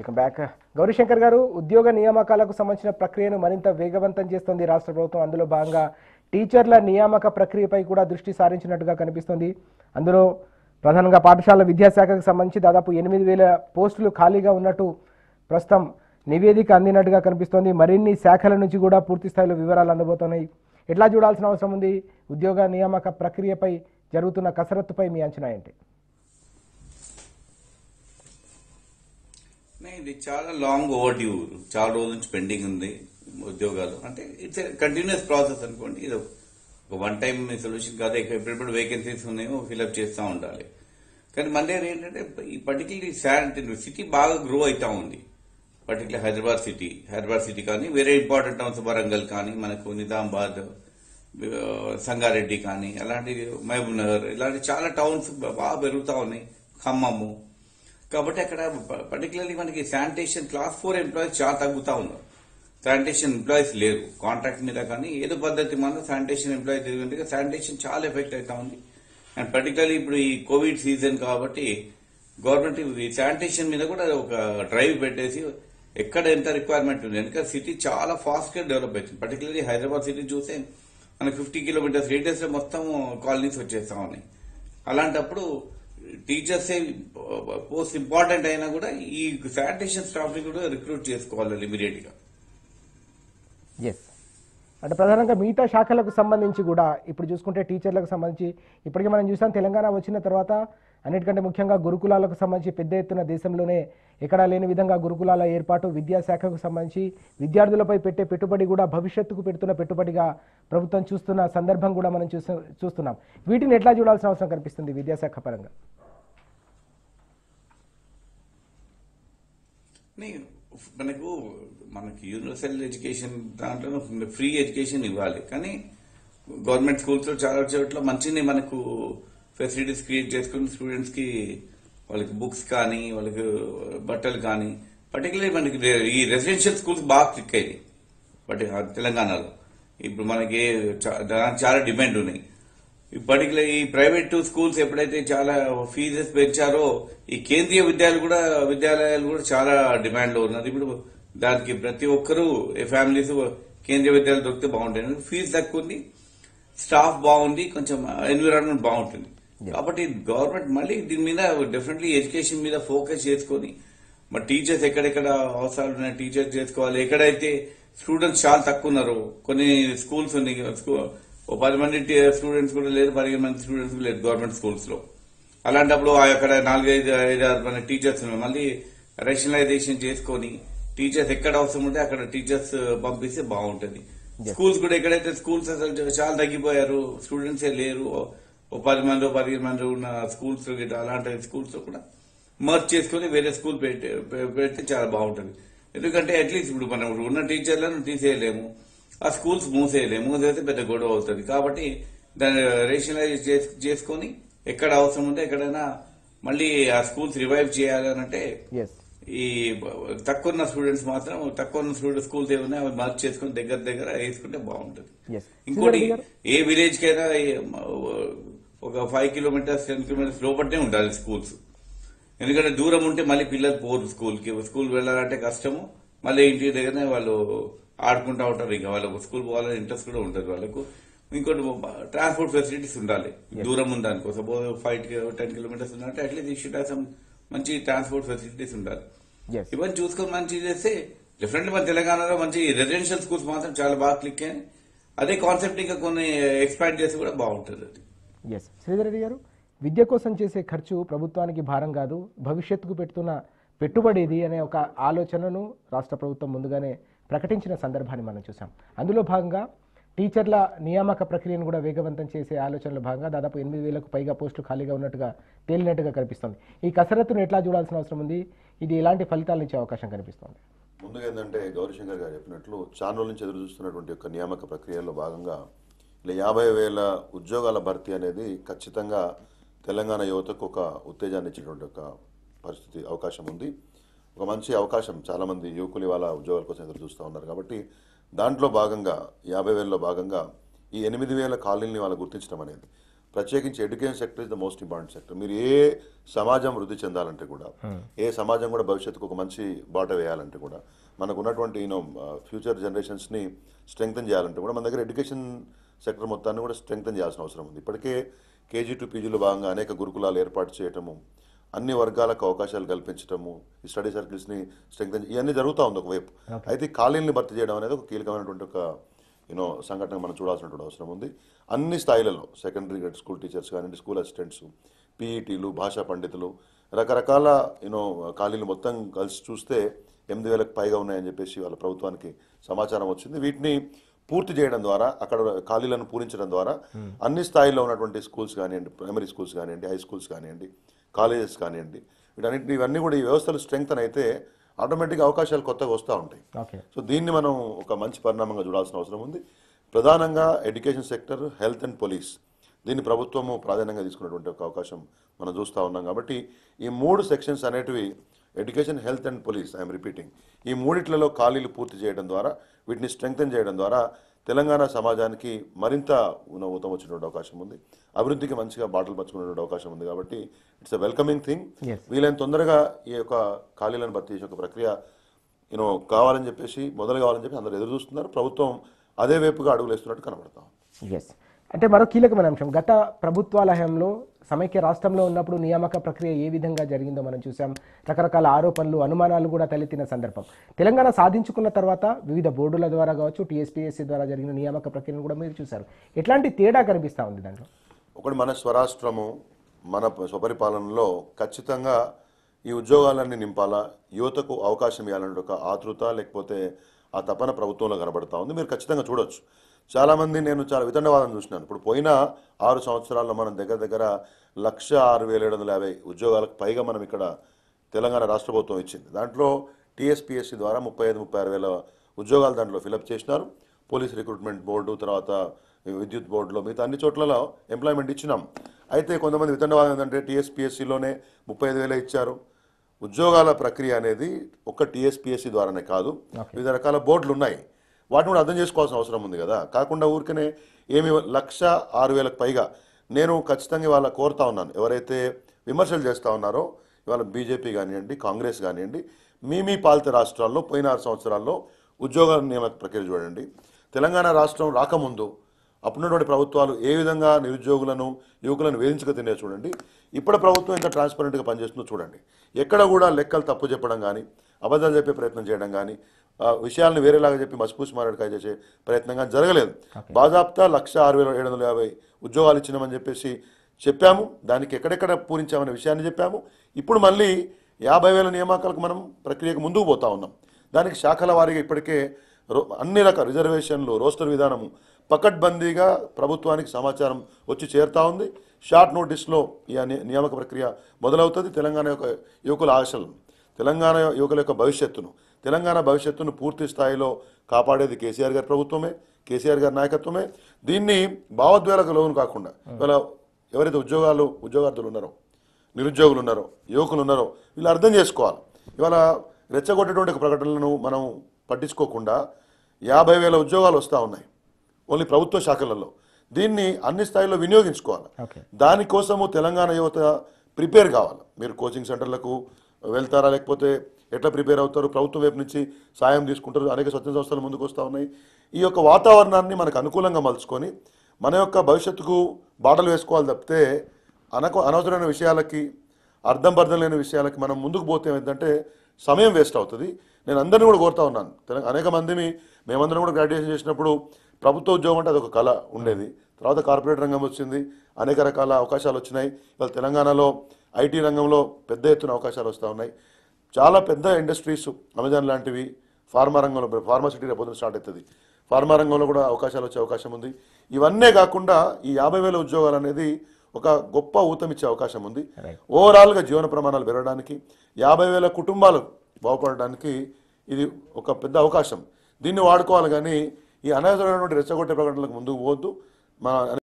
Welcome back Gauri Shankar గారు ఉద్యోగ నియామకాలకు సంబంధించిన ప్రక్రియను మరింత వేగవంతం చేస్తుంది రాష్ట్ర ప్రభుత్వం అందులో భాగంగా టీచర్ల నియామక ప్రక్రియపై కూడా దృష్టి సారించినట్టుగా కనిపిస్తుంది అందులో ప్రధానంగా పాఠశాల విద్యాశాఖకు సంబంధించి దాదాపు ఎనిమిది వేల పోస్టులు ఖాళీగా ఉన్నట్టు ప్రస్తుతం నివేదిక అందినట్టుగా కనిపిస్తోంది మరిన్ని శాఖల నుంచి కూడా పూర్తి స్థాయిలో వివరాలు అందబోతున్నాయి ఎట్లా చూడాల్సిన అవసరం ఉంది ఉద్యోగ నియామక ప్రక్రియపై జరుగుతున్న కసరత్తుపై మీ అంచనా ఏంటి నే, ఇది చాలా లాంగ్ ఓవర్ డ్యూ చాలా రోజుల నుంచి పెండింగ్ ఉంది ఉద్యోగాలు అంటే ఇట్స్ కంటిన్యూస్ ప్రాసెస్ అనుకోండి ఇది ఒక వన్ టైం సొల్యూషన్ కాదు ఇక ఎప్పుడెప్పుడు వేకెన్సీస్ ఉన్నాయో ఫిల్అప్ చేస్తూ ఉండాలి కానీ మళ్ళీ ఏంటంటే ఈ పర్టికులర్ శాంట్ సిటీ బాగా గ్రో అవుతా ఉంది particular Hyderabad city Hyderabad city కానీ వేరే ఇంపార్టెంట్ టౌన్స్ వరంగల్ కానీ మనకు నిజామాబాద్ ఆ, సంగారెడ్డి కానీ అలాంటి మహబూబ్ నగర్ ఇలాంటి చాలా టౌన్స్ బాగా పెరుగుతూ ఉన్నాయి ఖమ్మము కాబట్టి అక్కడ పర్టికులర్లీ మనకి శానిటేషన్ క్లాస్ ఫోర్ ఎంప్లాయీస్ చాలా తగ్గుతా ఉన్నారు శానిటేషన్ ఎంప్లాయీస్ లేరు కాంట్రాక్ట్ మీద కానీ ఏదో పద్ధతి మన శానిటేషన్ ఎంప్లాయీస్ ఎందుకంటే శానిటేషన్ చాలా ఎఫెక్ట్ అవుతా ఉంది అండ్ పర్టికులర్లీ ఇప్పుడు ఈ కోవిడ్ సీజన్ కాబట్టి గవర్నమెంట్ ఈ శానిటేషన్ మీద కూడా ఒక డ్రైవ్ పెట్టేసి ఎక్కడ ఎంత రిక్వైర్మెంట్ ఉంది ఎందుకంటే సిటీ చాలా ఫాస్ట్ గా డెవలప్ అవుతుంది పర్టికులర్లీ హైదరాబాద్ సిటీ చూస్తే మనకి ఫిఫ్టీ కిలోమీటర్స్ రేడియస్ లో మొత్తం కాలనీస్ వచ్చేస్తా ఉన్నాయి అలాంటప్పుడు టీచర్స్ పోస్ట్ ఇంపార్టెంట్ అయినా కూడా ఈ శానిటేషన్ స్టాఫ్ ని కూడా రిక్రూట్ చేసుకోవాలి ఇమీడియట్ గా ఎస్ అంటే ప్రధానంగా మిగతా శాఖలకు సంబంధించి కూడా ఇప్పుడు చూసుకుంటే టీచర్లకు సంబంధించి ఇప్పటికీ మనం చూసాం తెలంగాణ వచ్చిన తర్వాత అన్నిటికంటే ముఖ్యంగా గురుకులాలకు సంబంధించి పెద్ద ఎత్తున దేశంలోనే ఎక్కడా లేని విధంగా గురుకులాల ఏర్పాటు విద్యాశాఖకు సంబంధించి విద్యార్థులపై పెట్టే పెట్టుబడి కూడా భవిష్యత్తుకు పెడుతున్న పెట్టుబడిగా ప్రభుత్వం చూస్తున్న సందర్భం కూడా మనం చూస్తూ చూస్తున్నాం వీటిని ఎట్లా చూడాల్సిన అవసరం కనిపిస్తుంది విద్యాశాఖ పరంగా నీ మనకు మనకి యూనివర్సల్ ఎడ్యుకేషన్ దాంట్లో ఫ్రీ ఎడ్యుకేషన్ ఇవ్వాలి కానీ గవర్నమెంట్ స్కూల్స్ లో చాలా చోట్ల మంచిని మనకు ఫెసిలిటీస్ క్రియేట్ చేసుకుని స్టూడెంట్స్ కి వాళ్ళకి బుక్స్ కానీ వాళ్ళకి బట్టలు కానీ పర్టికులర్లీ మనకి ఈ రెసిడెన్షియల్ స్కూల్స్ బాగా క్లిక్ అయ్యాయి బట్ తెలంగాణలో ఇప్పుడు మనకి చా- దానికి చాలా డిమాండ్ ఉన్నాయి ఈ పర్టికులర్ ఈ ప్రైవేట్ స్కూల్స్ ఎప్పుడైతే చాలా ఫీజెస్ పెంచారో ఈ కేంద్రీయ విద్యాలయాలు కూడా విద్యాలయాలు కూడా చాలా డిమాండ్ లో ఉన్నది ఇప్పుడు దానికి ప్రతి ఒక్కరూ ఫ్యామిలీస్ కేంద్రీయ విద్యాలయాలు దొరికితే బాగుంటుంది ఫీజు తక్కువ ఉంది స్టాఫ్ బాగుంది కొంచెం ఎన్విరాన్మెంట్ బాగుంటుంది కాబట్టి గవర్నమెంట్ మళ్ళీ దీని మీద డెఫినెట్లీ ఎడ్యుకేషన్ మీద ఫోకస్ చేసుకొని మరి టీచర్స్ ఎక్కడెక్కడ అవసరాలు ఉన్నాయి టీచర్స్ చేసుకోవాలి ఎక్కడైతే స్టూడెంట్స్ చాలా తక్కువ ఉన్నారు కొన్ని స్కూల్స్ ఉన్నాయి స్కూ- ఓ పది మంది స్టూడెంట్స్ కూడా లేరు పదిహేను మంది స్టూడెంట్స్ కూడా లేరు గవర్నమెంట్ స్కూల్స్ లో అలాంటప్పుడు ఆ అక్కడ నాలుగైదు ఐదు ఆరు మంది టీచర్స్ ఉన్నారు మళ్ళీ రేషనలైజేషన్ చేసుకొని టీచర్స్ ఎక్కడ అవసరం ఉంటే అక్కడ టీచర్స్ పంపిస్తే బాగుంటది స్కూల్స్ కూడా ఎక్కడైతే స్కూల్స్ అసలు చాలా తగ్గిపోయారు స్టూడెంట్సే లేరు ఓ పది మంది ఓ పదిహేను మంది ఉన్న స్కూల్స్ గిట్లా అలాంటి స్కూల్స్ లో కూడా మర్చ్ చేసుకుని వేరే స్కూల్ పెట్టి పె- పెడితే చాలా బాగుంటుంది ఎందుకంటే అట్లీస్ట్ ఇప్పుడు మనం ఉన్న టీచర్లను తీసేయలేము ఆ స్కూల్స్ మూసేయలేము మూసేస్తే పెద్ద గొడవ అవుతుంది కాబట్టి దాన్ని రేషనలైజ్ చేస్- చేసుకొని ఎక్కడ అవసరం ఉంటే ఎక్కడైనా మళ్ళీ ఆ స్కూల్స్ రివైవ్ చేయాలి అని అంటే ఎస్ ఈ తక్కువ ఉన్న స్టూడెంట్స్ మాత్రం తక్కువ ఉన్న స్టూడెంట్స్ స్కూల్స్ ఏమున్నాయి అవి మార్క్ చేసుకుని దగ్గర దగ్గర వేసుకుంటే బాగుంటుంది ఎస్ ఇంకోటి ఏ విలేజ్ కైనా ఏ- ఒక ఫైవ్ కిలోమీటర్స్ టెన్ కిలోమీటర్స్ లోపలనే ఉండాలి స్కూల్స్ ఎందుకంటే దూరం ఉంటే మళ్ళీ పిల్లలు పోరు స్కూల్ కి స్కూల్ వెళ్ళాలంటే కష్టము మళ్ళీ ఇంటి దగ్గరనే వాళ్ళు ఆడుకుంటా ఉంటారు ఇంకా వాళ్ళకు స్కూల్ పోవాలని ఇంట్రెస్ట్ కూడా ఉంటుంది వాళ్ళకు ఇంకోటి ట్రాన్స్పోర్ట్ ఫెసిలిటీస్ ఉండాలి దూరం ఉంది అనుకో సపోజ్ ఫైవ్ టెన్ కిలోమీటర్స్ ఉందంటే అట్లీస్ట్ ఈ షుడ్ సమ్ మంచి ట్రాన్స్పోర్ట్ ఫెసిలిటీస్ ఉండాలి ఎస్ ఇవన్నీ చూసుకొని మంచి చేస్తే డెఫినెట్లీ మన తెలంగాణలో మంచి రెసిడెన్షియల్ స్కూల్స్ మాత్రం చాలా బాగా క్లిక్ అయ్యాయి అదే కాన్సెప్ట్ ఇంకా కొన్ని ఎక్స్పాండ్ చేస్తే కూడా బాగుంటుంది అది ఎస్ శ్రీధర్ రెడ్డి గారు విద్య కోసం చేసే ఖర్చు ప్రభుత్వానికి భారం కాదు భవిష్యత్తుకు పెడుతున్న పెట్టుబడి ఇది అనే ఒక ఆలోచనను రాష్ట్ర ప్రభుత్వం ముందుగానే ప్రకటించిన సందర్భాన్ని మనం చూసాం అందులో భాగంగా టీచర్ల నియామక ప్రక్రియను కూడా వేగవంతం చేసే ఆలోచనలో భాగంగా దాదాపు ఎనిమిది వేలకు పైగా పోస్టులు ఖాళీగా ఉన్నట్టుగా తేలినట్టుగా కనిపిస్తుంది ఈ కసరత్తును ఎట్లా చూడాల్సిన అవసరం ఉంది ఇది ఎలాంటి ఫలితాలు ఇచ్చే అవకాశం కనిపిస్తుంది ముందుగా ఏంటంటే గౌరీశంకర్ గారు చెప్పినట్లు చాలా రోజుల నుంచి ఎదురు చూస్తున్నటువంటి యొక్క నియామక ప్రక్రియలో భాగంగా ఇలా యాభై వేల ఉద్యోగాల భర్తీ అనేది ఖచ్చితంగా తెలంగాణ యువతకు ఒక ఉత్తేజాన్ని ఇచ్చేటువంటి ఒక పరిస్థితి అవకాశం ఉంది ఒక మంచి అవకాశం చాలామంది యువకులు ఇవాళ ఉద్యోగాల కోసం ఎదురు చూస్తూ ఉన్నారు కాబట్టి దాంట్లో భాగంగా యాభై వేలలో భాగంగా ఈ ఎనిమిది వేల కాలనీని వాళ్ళు గుర్తించడం అనేది ప్రత్యేకించి education sector is the most important sector మీరు ఏ సమాజం వృద్ధి చెందాలంటే కూడా ఏ సమాజం కూడా భవిష్యత్తుకు ఒక మంచి బాట వేయాలంటే కూడా మనకు ఉన్నటువంటి యూనో ఫ్యూచర్ జనరేషన్స్ని స్ట్రెంగ్తన్ చేయాలంటే కూడా మన దగ్గర ఎడ్యుకేషన్ సెక్టర్ మొత్తాన్ని కూడా స్ట్రెంగ్తన్ చేయాల్సిన అవసరం ఉంది ఇప్పటికే కేజీ టు పీజీలో భాగంగా అనేక గురుకులాలు ఏర్పాటు చేయటము అన్ని వర్గాలకు అవకాశాలు కల్పించటము ఈ స్టడీ సర్కిల్స్ని స్ట్రెంగ్తన్ ఇవన్నీ జరుగుతూ ఉంది ఒకవైపు అయితే ఈ ఖాళీల్ని భర్తీ చేయడం అనేది ఒక కీలకమైనటువంటి ఒక యూనో సంఘటన మనం చూడాల్సినటువంటి అవసరం ఉంది అన్ని స్థాయిలలో సెకండరీ గ్రేడ్ స్కూల్ టీచర్స్ కానివ్వండి స్కూల్ అసిస్టెంట్స్ పీఈటీలు భాషా పండితులు రకరకాల యూనో ఖాళీలు మొత్తం కలిసి చూస్తే ఎనిమిది వేలకు పైగా ఉన్నాయని చెప్పేసి వాళ్ళ ప్రభుత్వానికి సమాచారం వచ్చింది వీటిని పూర్తి చేయడం ద్వారా అక్కడ ఖాళీలను పూరించడం ద్వారా అన్ని స్థాయిలో ఉన్నటువంటి స్కూల్స్ కానివ్వండి ప్రైమరీ స్కూల్స్ కానివ్వండి హై స్కూల్స్ కానివ్వండి కాలేజెస్ కానివ్వండి వీటన్నిటి ఇవన్నీ కూడా ఈ వ్యవస్థలు స్ట్రెంగ్తన్ అయితే ఆటోమేటిక్గా అవకాశాలు కొత్తగా వస్తూ ఉంటాయి ఓకే సో దీన్ని మనం ఒక మంచి పరిణామంగా చూడాల్సిన అవసరం ఉంది ప్రధానంగా education sector health and police దీన్ని ప్రభుత్వము ప్రాధాన్యంగా తీసుకున్నటువంటి ఒక అవకాశం మనం చూస్తూ ఉన్నాం కాబట్టి ఈ మూడు సెక్షన్స్ అనేటివి education health and police I'm repeating ఈ మూడిట్లలో ఖాళీలు పూర్తి చేయడం ద్వారా వీటిని స్ట్రెంగ్తన్ చేయడం ద్వారా తెలంగాణ సమాజానికి మరింత ఊతం వచ్చినటువంటి అవకాశం ఉంది అభివృద్ధికి మంచిగా బాటలు పంచుకునేటువంటి అవకాశం ఉంది కాబట్టి it's a welcoming thing Yes. వీలైన తొందరగా ఈ యొక్క ఖాళీలను భర్తీ చేసే ఒక ప్రక్రియ యూనో కావాలని చెప్పేసి మొదలు కావాలని చెప్పి అందరూ ఎదురు చూస్తున్నారు ప్రభుత్వం అదే వైపుగా అడుగులు వేస్తున్నట్టు కనబడతాం ఎస్ అంటే మరో కీలకమైన అంశం గత ప్రభుత్వాల హయాంలో సమైక్య రాష్ట్రంలో ఉన్నప్పుడు నియామక ప్రక్రియ ఏ విధంగా జరిగిందో మనం చూసాం రకరకాల ఆరోపణలు అనుమానాలు కూడా తలెత్తిన సందర్భం తెలంగాణ సాధించుకున్న తర్వాత వివిధ బోర్డుల ద్వారా కావచ్చు టీఎస్పీఎస్సీ ద్వారా జరిగిన నియామక ప్రక్రియను కూడా మీరు చూశారు ఎట్లాంటి తేడా కనిపిస్తా ఉంది దాంట్లో ఒకటి మన స్వరాష్ట్రము మన స్వపరిపాలనలో ఖచ్చితంగా ఈ ఉద్యోగాలన్నీ నింపాలా యువతకు అవకాశం ఇవ్వాలనే ఒక ఆతృత లేకపోతే ఆ తపన ప్రభుత్వంలో కనబడతా ఉంది మీరు ఖచ్చితంగా చూడొచ్చు చాలామంది నేను చాలా వితండవాదం చూసినాను ఇప్పుడు పోయిన ఆరు సంవత్సరాల్లో మనం దగ్గర దగ్గర లక్ష ఆరు వేల ఏడు వందల యాభై ఉద్యోగాలకు పైగా మనం ఇక్కడ తెలంగాణ రాష్ట్ర ప్రభుత్వం ఇచ్చింది దాంట్లో టీఎస్పీఎస్సీ ద్వారా ముప్పై ఐదు ముప్పై ఆరు వేల ఉద్యోగాలు దాంట్లో ఫిలప్ చేసినారు పోలీస్ రిక్రూట్మెంట్ బోర్డు తర్వాత విద్యుత్ బోర్డులో మిగతా అన్ని చోట్లలో ఎంప్లాయ్మెంట్ ఇచ్చినాం అయితే కొంతమంది వితండవాదం ఏంటంటే టీఎస్పీఎస్సీలోనే ముప్పై ఐదు వేలే ఇచ్చారు ఉద్యోగాల ప్రక్రియ అనేది ఒక్క టీఎస్పీఎస్సీ ద్వారానే కాదు వివిధ రకాల బోర్డులు ఉన్నాయి వాటిని కూడా అర్థం చేసుకోవాల్సిన అవసరం ఉంది కదా కాకుండా ఊరికనే ఏమి లక్ష ఆరు వేలకు పైగా నేను ఖచ్చితంగా ఇవాళ కోరుతా ఉన్నాను ఎవరైతే విమర్శలు చేస్తూ ఉన్నారో ఇవాళ బీజేపీ కానివ్వండి కాంగ్రెస్ కానివ్వండి మీ మీ పాలిత రాష్ట్రాల్లో పోయిన ఆరు సంవత్సరాల్లో ఉద్యోగ నియామక ప్రక్రియ చూడండి తెలంగాణ రాష్ట్రం రాకముందు అప్పుడున్నటువంటి ప్రభుత్వాలు ఏ విధంగా నిరుద్యోగులను యువకులను వేధించక తినే చూడండి ఇప్పుడు ప్రభుత్వం ఎంత ట్రాన్స్పరెంట్గా పనిచేస్తుందో చూడండి ఎక్కడ కూడా లెక్కలు తప్పు చెప్పడం కానీ అబద్ధాలు చెప్పే ప్రయత్నం చేయడం కానీ ఆ, విషయాలను వేరేలాగా చెప్పి మసిపూసి మారేడుకాయ చేసే ప్రయత్నం కానీ జరగలేదు బాజాప్తా లక్ష ఆరు వేల ఏడు వందల యాభై ఉద్యోగాలు ఇచ్చినామని చెప్పేసి చెప్పాము దానికి ఎక్కడెక్కడ పూరించామనే విషయాన్ని చెప్పాము ఇప్పుడు మళ్ళీ యాభై వేల నియామకాలకు మనం ప్రక్రియకు ముందుకు పోతా ఉన్నాం దానికి శాఖల వారీగా ఇప్పటికే రో- అన్ని రకాల రిజర్వేషన్లు రోస్టర్ విధానము పకడ్బందీగా ప్రభుత్వానికి సమాచారం వచ్చి చేరుతా ఉంది షార్ట్ నోటీస్లో ఈ ని- నియామక ప్రక్రియ మొదలవుతుంది తెలంగాణ యొక్క యువకుల ఆశలను తెలంగాణ యువకుల యొక్క భవిష్యత్తును తెలంగాణ భవిష్యత్తును పూర్తి స్థాయిలో కాపాడేది కేసీఆర్ గారి ప్రభుత్వమే కేసీఆర్ గారి నాయకత్వమే దీన్ని భావోద్వేలకు లోను కాకుండా ఇవాళ ఎవరైతే ఉద్యోగాలు ఉద్యోగార్థులు ఉన్నారో నిరుద్యోగులు ఉన్నారో యువకులు ఉన్నారో వీళ్ళు అర్థం చేసుకోవాలి ఇవాళ రెచ్చగొట్టేటువంటి ఒక ప్రకటనలను మనం పట్టించుకోకుండా యాభై వేల ఉద్యోగాలు వస్తూ ఉన్నాయి ఓన్లీ ప్రభుత్వ శాఖలలో దీన్ని అన్ని స్థాయిలో వినియోగించుకోవాలి ఓకే దానికోసము తెలంగాణ యువత ప్రిపేర్ కావాలి మీరు కోచింగ్ సెంటర్లకు వెళ్తారా లేకపోతే ఎట్లా ప్రిపేర్ అవుతారు ప్రభుత్వం వైపు నుంచి సాయం తీసుకుంటారు అనేక స్వచ్ఛంద సంస్థలు ముందుకు వస్తూ ఉన్నాయి ఈ యొక్క వాతావరణాన్ని మనకు అనుకూలంగా మలుచుకొని మన యొక్క భవిష్యత్తుకు బాటలు వేసుకోవాలి తప్పితే అనక అనవసరమైన విషయాలకి అర్థం పర్థం లేని విషయాలకి మనం ముందుకు పోతే ఏంటంటే సమయం వేస్ట్ అవుతుంది నేను అందరినీ కూడా కోరుతా ఉన్నాను తెలంగాణ అనేక మందిని మేమందరం కూడా గ్రాడ్యుయేషన్ చేసినప్పుడు ప్రభుత్వ ఉద్యోగం అంటే అదొక కళ ఉండేది తర్వాత కార్పొరేట్ రంగం వచ్చింది అనేక రకాల అవకాశాలు వచ్చినాయి ఇవాళ తెలంగాణలో ఐటీ రంగంలో పెద్ద ఎత్తున అవకాశాలు వస్తూ ఉన్నాయి చాలా పెద్ద ఇండస్ట్రీస్ అమెజాన్ లాంటివి ఫార్మా రంగంలో ఫార్మాసిటీ రేపు స్టార్ట్ అవుతుంది ఫార్మా రంగంలో కూడా అవకాశాలు వచ్చే అవకాశం ఉంది ఇవన్నీ కాకుండా ఈ యాభై వేల ఉద్యోగాలు అనేది ఒక గొప్ప ఊతమిచ్చే అవకాశం ఉంది Right. ఓవరాల్గా జీవన ప్రమాణాలు పెరగడానికి యాభై వేల కుటుంబాలు బాగుపడడానికి ఇది ఒక పెద్ద అవకాశం దీన్ని వాడుకోవాలి కానీ ఈ అనవసరమైనటువంటి రెచ్చగొట్టే ప్రకటనలకు ముందుకు పోవద్దు మన